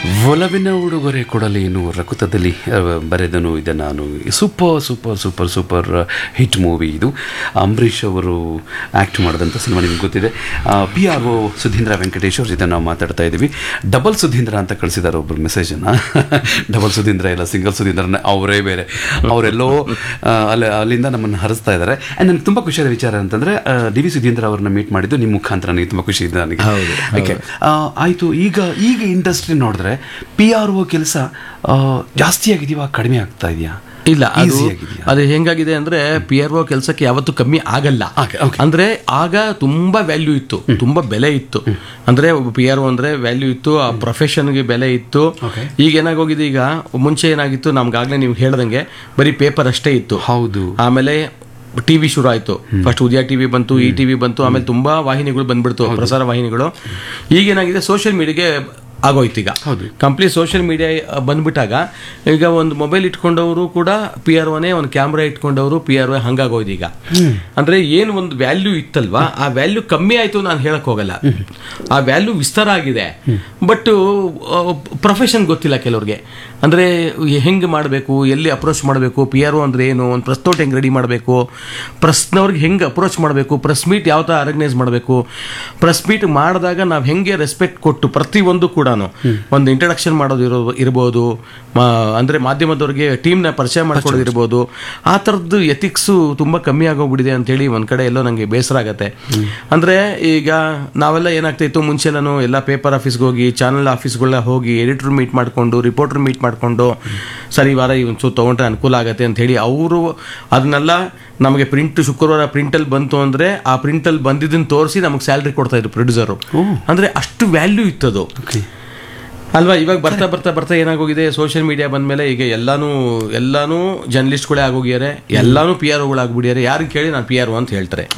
ಒಲವಿನ ಉಡುಗೊರೆ ಕೊಡಲೇನು ರಕುತದಲ್ಲಿ ಆ, ಬರೆದನು ಇದೆ ನಾನು super super super super hit movie ಇದು ಅಂಬರೀಷ್ ಅವರು ಆ್ಯಕ್ಟ್ ಮಾಡಿದಂಥ ಸಿನಿಮಾ ನಿಮ್ಗೆ ಗೊತ್ತಿದೆ P R O Sudheendra Venkatesh ಅವ್ರ ಜೊತೆ ನಾವು ಮಾತಾಡ್ತಾ ಇದ್ದೀವಿ ಡಬಲ್ ಸುಧೀಂದ್ರ ಅಂತ ಕಳಿಸಿದ್ದಾರೆ ಒಬ್ಬರು ಮೆಸೇಜನ್ನು ಡಬಲ್ ಸುಧೀಂದ್ರ ಇಲ್ಲ ಸಿಂಗಲ್ ಸುಧೀಂದ್ರನ ಅವರೇ ಬೇರೆ ಅವರೆಲ್ಲೋ ಆ, ಅಲ್ಲಿ ಅಲ್ಲಿಂದ ನಮ್ಮನ್ನು ಹರಿಸ್ತಾ ಇದ್ದಾರೆ ಆ್ಯಂಡ್ ನನಗೆ ತುಂಬ ಖುಷಿಯಾದ ವಿಚಾರ ಅಂತಂದರೆ ಡಿ ವಿ ಸುಧೀಂದ್ರ ಅವ್ರನ್ನ ಮೀಟ್ ಮಾಡಿದ್ದು ನಿಮ್ಮ ಮುಖಾಂತರ ನನಗೆ ತುಂಬ ಖುಷಿ ಇದೆ ನನಗೆ ಹೌದು, ಓಕೆ ಆಯಿತು ಈಗ ಈಗ ಇಂಡಸ್ಟ್ರಿ ನೋಡಿದ್ರೆ ಪಿ ಆರ್ ಒ ಕೆಲಸ ಜಾಸ್ತಿ ಆಗಿದೆಯಾ ಕಡಿಮೆ ಆಗ್ತಾ ಇದೆಯಾ ಇಲ್ಲ ಅದು Easy ಆಗಿದೆಯಾ? ಅದು ಹೆಂಗಾಗಿದೆ ಅಂದ್ರೆ ಪಿ ಆರ್ ಒ ಕೆಲಸಕ್ಕೆ ಯಾವತ್ತೂ ಕಮ್ಮಿ ಆಗಲ್ಲ Okay, okay. ಅಂದ್ರೆ ಆಗ ತುಂಬಾ ವ್ಯಾಲ್ಯೂ ಇತ್ತು ತುಂಬಾ ಬೆಲೆ ಇತ್ತು ಅಂದ್ರೆ ಪಿ ಆರ್ ಒ ಅಂದ್ರೆ ವ್ಯಾಲ್ಯೂ ಇತ್ತು ಆ ಪ್ರೊಫೆಷನ್ಗೆ ಬೆಲೆ ಇತ್ತು Okay. ಈಗ ಏನಾಗೋಗಿದೆ ಈಗ ಮುಂಚೆ ಏನಾಗಿತ್ತು ನಮ್ಗಾಗ್ಲೇ ನೀವು ಹೇಳ್ದಂಗೆ ಬರೀ ಪೇಪರ್ ಅಷ್ಟೇ ಇತ್ತು ಹೌದು ಆಮೇಲೆ ಟಿವಿ ಶುರು ಆಯ್ತು ಫಸ್ಟ್ ಉದಯ ಟಿವಿ ಬಂತು ಈ ಟಿವಿ ಬಂತು ಆಮೇಲೆ ತುಂಬಾ ವಾಹಿನಿಗಳು ಬಂದ್ಬಿಡ್ತು ಪ್ರಸಾರ ವಾಹಿನಿಗಳು ಈಗೇನಾಗಿದೆ ಸೋಷಿಯಲ್ ಮೀಡಿಯಾಗೆ ಆಗೋಯ್ತು ಈಗ ಹೌದು. ಕಂಪ್ಲೀಟ್ ಸೋಷಿಯಲ್ ಮೀಡಿಯಾ ಬಂದ್ಬಿಟ್ಟಾಗ ಈಗ ಒಂದು ಮೊಬೈಲ್ ಇಟ್ಕೊಂಡವರು ಕೂಡ ಪಿ ಆರ್ ಒನೇ ಒಂದು ಕ್ಯಾಮ್ರಾ ಇಟ್ಕೊಂಡವರು ಪಿ ಆರ್ ಒ ಹಂಗಾಗೋಯ್ತು ಈಗ ಅಂದ್ರೆ ಏನು ಒಂದು ವ್ಯಾಲ್ಯೂ ಇತ್ತಲ್ವಾ ಆ ವ್ಯಾಲ್ಯೂ ಕಮ್ಮಿ ಆಯ್ತು ನಾನು ಹೇಳಕ್ ಹೋಗಲ್ಲ ಆ ವ್ಯಾಲ್ಯೂ ವಿಸ್ತಾರ ಆಗಿದೆ ಬಟ್ ಪ್ರೊಫೆಷನ್ ಗೊತ್ತಿಲ್ಲ ಕೆಲವ್ರಿಗೆ ಅಂದ್ರೆ ಹೆಂಗೆ ಮಾಡಬೇಕು ಎಲ್ಲಿ ಅಪ್ರೋಚ್ ಮಾಡಬೇಕು ಪಿ ಆರ್ ಒ ಅಂದ್ರೆ ಏನು ಒಂದು ಪ್ರೆಸ್ ನೋಟ್ ಹೆಂಗೆ ರೆಡಿ ಮಾಡಬೇಕು ಪ್ರೆಸ್ನವ್ರಿಗೆ ಹೆಂಗೆ ಅಪ್ರೋಚ್ ಮಾಡಬೇಕು ಪ್ರೆಸ್ ಮೀಟ್ ಯಾವ ಥರ ಆರ್ಗನೈಸ್ ಮಾಡಬೇಕು ಪ್ರೆಸ್ ಮೀಟ್ ಮಾಡಿದಾಗ ನಾವು ಹೆಂಗೆ ರೆಸ್ಪೆಕ್ಟ್ ಕೊಟ್ಟು ಪ್ರತಿಯೊಂದು ಕೂಡ ಒಂದು ಇಂಟ್ರಡಕ್ಷನ್ ಮಾಡೋದು ಇರೋ ಇರ್ಬೋದು ಮಾ- ಅಂದ್ರೆ ಮಾಧ್ಯಮದವ್ರಿಗೆ ಟೀಮ್ನ ಪರಿಚಯ ಮಾಡ್ಕೊಡೋದು ಇರ್ಬೋದು ಆ ಥರದ್ದು ಎಥಿಕ್ಸು ತುಂಬ ಕಮ್ಮಿ ಆಗೋಗ್ಬಿಟ್ಟಿದೆ ಅಂತೇಳಿ ಒಂದು ಕಡೆ ಎಲ್ಲೋ ನನಗೆ ಬೇಸರ ಆಗತ್ತೆ ಅಂದ್ರೆ ಈಗ ನಾವೆಲ್ಲ ಏನಾಗ್ತಾಯಿತ್ತು ಮುಂಚೆಲ್ಲೂ ಎಲ್ಲ ಪೇಪರ್ ಆಫೀಸ್ಗೆ ಹೋಗಿ ಚಾನಲ್ ಆಫೀಸ್ಗಳ ಹೋಗಿ ಎಡಿಟರ್ ಮೀಟ್ ಮಾಡಿಕೊಂಡು ರಿಪೋರ್ಟರ್ ಮೀಟ್ ಮಾಡಿಕೊಂಡು ಸರಿ ಈ ವಾರ ಒಂಚೂರು ತೊಗೊಂಡ್ರೆ ಅನುಕೂಲ ಆಗತ್ತೆ ಅಂತ ಹೇಳಿ ಅವರು ಅದನ್ನೆಲ್ಲ ನಮಗೆ ಪ್ರಿಂಟ್ ಶುಕ್ರವಾರ ಪ್ರಿಂಟಲ್ಲಿ ಬಂತು ಅಂದರೆ ಆ ಪ್ರಿಂಟಲ್ಲಿ ಬಂದಿದ್ದನ್ನು ತೋರಿಸಿ ನಮಗೆ ಸ್ಯಾಲ್ರಿ ಕೊಡ್ತಾ ಇದ್ರು ಪ್ರೊಡ್ಯೂಸರು ಅಂದರೆ ಅಷ್ಟು ವ್ಯಾಲ್ಯೂ ಇತ್ತದು ಓಕೆ ಅಲ್ವಾ ಇವಾಗ ಬರ್ತಾ ಬರ್ತಾ ಬರ್ತಾ ಏನಾಗೋಗಿದೆ ಸೋಷಿಯಲ್ ಮೀಡಿಯಾ ಬಂದ್ಮೇಲೆ ಈಗ ಎಲ್ಲಾನು ಎಲ್ಲಾನು ಜರ್ನಲಿಸ್ಟ್ಗಳೇ ಆಗೋಗಿದ್ದಾರೆ ಎಲ್ಲಾನು ಪಿ ಆರ್ ಒಗಳಾಗ್ಬಿಟ್ಟಿದ್ದಾರೆ ಯಾರಿಗೆ ಕೇಳಿ ನಾನು ಪಿ ಆರ್ ಒ ಅಂತ ಹೇಳ್ತಾರೆ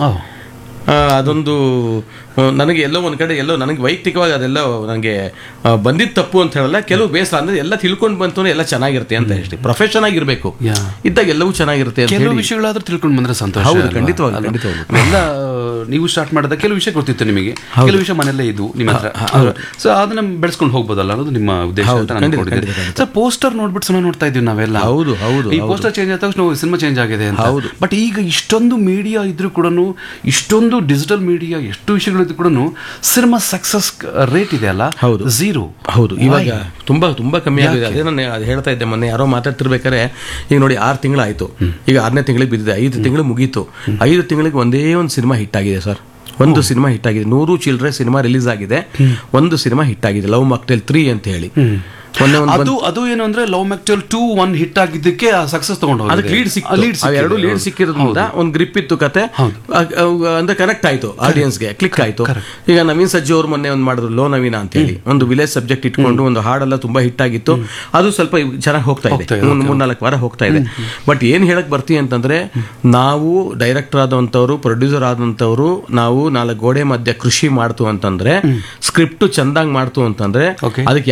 ಆ, ಅದೊಂದು ಆ, ನನಗೆ ಎಲ್ಲೋ ಒಂದು ಕಡೆ ಎಲ್ಲೋ ನನಗೆ ವೈಯಕ್ತಿಕವಾಗಿ ಅದೆಲ್ಲ ನನಗೆ ಬಂದಿದ್ದು ತಪ್ಪು ಅಂತ ಹೇಳಲ್ಲ ಕೆಲವು ಬೇಸರ ಅಂದ್ರೆ ಎಲ್ಲ ತಿಳ್ಕೊಂಡು ಬಂತು ಅಂದ್ರೆ ಎಲ್ಲ ಚೆನ್ನಾಗಿರುತ್ತೆ ಅಂತ ಹೇಳಿ ಪ್ರೊಫೆಷನ್ ಆಗಿರ್ಬೇಕು Yeah. ಇದ್ದಾಗ ಎಲ್ಲವೂ ಚೆನ್ನಾಗಿರುತ್ತೆ ಅಂತ ಕೆಲವು ಹೇಳಿ ವಿಷಯಗಳಾದ್ರೂ ತಿಳ್ಕೊಂಡು ಬಂದ್ರೆ ಸಂತೋಷ ಹೌದು, ಅಲ್ವಾ? ಖಂಡಿತವಾಗ್ಲೂ, ಅಲ್ವಾ? ಖಂಡಿತವಾಗ್ಲೂ. ಎಲ್ಲ ನೀವು ಸ್ಟಾರ್ಟ್ ಮಾಡಿದ ಕೆಲವು ವಿಷಯ ಗೊತ್ತಿತ್ತು ನಿಮಗೆ ಕೆಲವು ವಿಷಯ ಮನೆಯಲ್ಲೇ ಇದು ನಿಮ್ಮ ಹತ್ರ ಸೊ ಅದನ್ನ ಬೆಳೆಸ್ಕೊಂಡು ಹೋಗ್ಬೋದಲ್ಲ ಅನ್ನೋದು ನಿಮ್ಮ ಉದ್ದೇಶ ಹೌದು, ಅಂತ ಖಂಡಿತ, ಅನ್ಕೊಂಡಿದ್ದೀರಿ ಖಂಡಿತ, ಸರ್ ಪೋಸ್ಟರ್ ನೋಡ್ಬಿಟ್ಟು ಸುಮ್ಮನೆ ನೋಡ್ತಾ ಇದೀವಿ ನಾವೆಲ್ಲ ಹೌದು, ಹೌದು, ಈ ಪೋಸ್ಟರ್ ಚೇಂಜ್ ಆದ ತಕ್ಷಣ ಸಿನಿಮಾ ಚೇಂಜ್ ಆಗಿದೆ ಅಂತ ಹೌದು. ಬಟ್ ಈಗ ಇಷ್ಟೊಂದು ಮೀಡಿಯಾ ಇದ್ರೂ ಕೂಡ ಇಷ್ಟೊಂದು ಡಿಜಿಟಲ್ ಮೀಡಿಯಾ ಎಷ್ಟು ವಿಷಯಗಳಿದ್ರು ಕೂಡ ಸಿನಿಮಾ ಸಕ್ಸಸ್ ರೇಟ್ ಇದೆ ಅಲ್ಲ ಹೌದು. ಝೀರೋ ಹೌದು ಇವಾಗ ತುಂಬಾ ತುಂಬಾ ಕಮ್ಮಿ ಆಗಿದೆ ಅದೇ ನಾನು ಅದು ಹೇಳ್ತಾ ಇದ್ದೆ ಮೊನ್ನೆ ಯಾರೋ ಮಾತಾಡ್ತಿರ್ಬೇಕಾದ್ರೆ ಈಗ ನೋಡಿ ಆರು ತಿಂಗಳಾಯ್ತು ಈಗ ಆರನೇ ತಿಂಗಳಿಗೆ ಬಿದ್ದಿದೆ ಐದು ತಿಂಗಳು ಮುಗೀತು ಐದು ತಿಂಗಳಿಗೆ ಒಂದೇ ಒಂದು ಸಿನಿಮಾ ಹಿಟ್ ಆಗಿದೆ ಸರ್ ಒಂದು ಸಿನಿಮಾ ಹಿಟ್ ಆಗಿದೆ ನೂರು ಚಿಲ್ಡ್ರೆ ಸಿನಿಮಾ ರಿಲೀಸ್ ಆಗಿದೆ ಒಂದು ಸಿನಿಮಾ ಹಿಟ್ ಆಗಿದೆ ಲವ್ ಮಾಕ್ಟೆಲ್ ತ್ರೀ ಅಂತ ಹೇಳಿ ಮೊನ್ನೆ ಒಂದು ಅದು ಅದು ಏನು ಅಂದ್ರೆ love mocktail two one hit ಆಗಿದ್ದಕ್ಕೆ ಸಕ್ಸಸ್ ತಗೊಂಡು ಅದಕ್ಕೆ ಲೀಡ್ ಸಿಕ್ತು ಎರಡು ಲೀಡ್ ಸಿಕ್ಕಿರೋದ್ರಿಂದ ಒಂದು ಗ್ರಿಪ್ ಇತ್ತು ಕತೆ ಅ- ಅವ್- ಅಂದ್ರೆ ಕನೆಕ್ಟ್ ಆಯ್ತು ಆಡಿಯನ್ಸ್ಗೆ ಕ್ಲಿಕ್ ಆಯ್ತು ಈಗ ನವೀನ್ ಸಜ್ಜಿ ಅವ್ರು ಮೊನ್ನೆ ಒಂದು ಮಾಡಿದ್ರು ಲೋ ನವೀನ ಅಂತ ಹೇಳಿ ಒಂದು ವಿಲೇಜ್ ಸಬ್ಜೆಕ್ಟ್ ಇಟ್ಕೊಂಡು ಒಂದು ಹಾಡೆಲ್ಲ ತುಂಬಾ ಹಿಟ್ ಆಗಿತ್ತು ಅದು ಸ್ವಲ್ಪ ಚೆನ್ನಾಗಿ ಹೋಗ್ತಾ ಇದೆ ಮೂರ್ ಮೂರ್ನಾಲ್ಕು ವಾರ ಹೋಗ್ತಾ ಇದೆ ಬಟ್ ಏನ್ ಹೇಳಕ್ ಬರ್ತೀವಿ ಅಂತಂದ್ರೆ ನಾವು ಡೈರೆಕ್ಟರ್ ಆದಂತವ್ರು ಪ್ರೊಡ್ಯೂಸರ್ ಆದಂತವ್ರು ನಾವು ನಾಲ್ಕು ಗೋಡೆ ಮಧ್ಯೆ ಕೃಷಿ ಮಾಡ್ತು ಅಂತಂದ್ರೆ ಸ್ಕ್ರಿಪ್ಟ್ ಚಂದಾಗಿ ಮಾಡ್ತು ಅಂತಂದ್ರೆ Okay. ಅದಕ್ಕೆ